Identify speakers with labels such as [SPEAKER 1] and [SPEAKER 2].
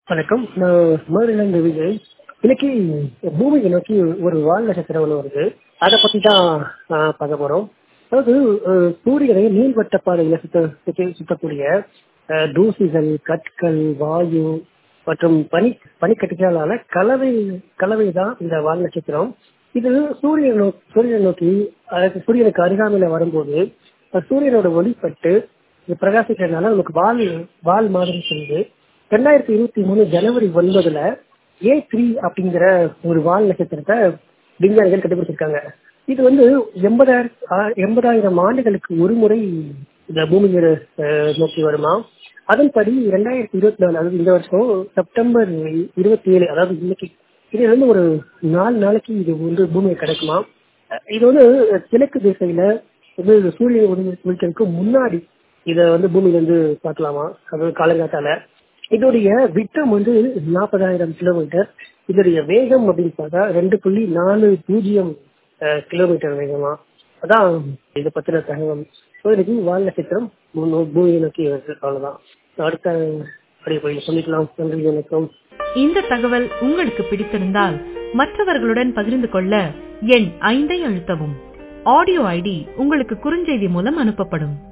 [SPEAKER 1] வணக்கம் நான் மதுரையிலிருந்து விஜய் இன்னைக்கு பூமியை நோக்கி ஒரு வால் நட்சத்திரம் ஒன்று வருது அதை பத்தி தான் ஆஹ், பார்க்க போறோம் அதாவது அஹ், சூரியனை நீள்வட்ட பாதையில சுத்த சுத்தி- சுத்தக்கூடிய அஹ், தூசிகள் கற்கள் வாயு மற்றும் பனி பனிக்கட்டிகளான கலவை கலவை தான் இந்த வால் நட்சத்திரம் இது சூரியன் நோ சூரியனை நோக்கி அதாவது சூரியனுக்கு அருகாமையில வரும்போது அஹ், சூரியனோட ஒளிப்பட்டு இது பிரகாசிக்கிறதுனால நமக்கு வால் வால் மாதிரி தெரியுது ரெண்டாயிரத்தி இருபத்தி மூணு ஜனவரி ஒன்பதுல ஏ த்ரீ அப்படிங்கிற ஒரு வால் நட்சத்திரத்தை விஞ்ஞானிகள் கண்டுபிடிச்சிருக்காங்க இது வந்து எண்பதாயிரம் ஆ- எண்பதாயிரம் ஆண்டுகளுக்கு ஒரு முறை இந்த பூமியை அஹ், நோக்கி வருமா அதன்படி ரெண்டாயிரத்தி இருபத்தி நாலு அதாவது இந்த வருஷம் செப்டம்பர் இருபத்தி ஏழு அதாவது இன்னைக்கு இது வந்து ஒரு நாலு நாளைக்கு இது வந்து பூமியை கிடைக்குமா அஹ், இது வந்து கிழக்கு திசையில இது சூரிய ஒளிக்கிறதுக்கு முன்னாடி இத வந்து பூமியில இருந்து பார்க்கலாமா அதாவது காலங்காத்தால இதோடைய விட்டம் வந்து நாற்பதாயிரம் கிலோமீட்டர் இதோடைய வேகம் அப்படின்னு பார்த்தா ரெண்டு புள்ளி நாலு பூஜ்ஜியம் அஹ், கிலோமீட்டர் வேகமா அதான் இதை பத்தின தகவல் ஸோ இன்னைக்கு வால் நட்சத்திரம் பூ- பூமியை நோக்கி வருது அவ்வளவுதான் அடுத்த அப்படியே போய் சொல்லிக்கலாம் நன்றி வணக்கம்
[SPEAKER 2] இந்த தகவல் உங்களுக்கு பிடித்திருந்தால் மற்றவர்களுடன் பகிர்ந்து கொள்ள எண் ஐந்தை அழுத்தவும் ஆடியோ ஐடி உங்களுக்கு குறுஞ்செய்தி மூலம் அனுப்பப்படும்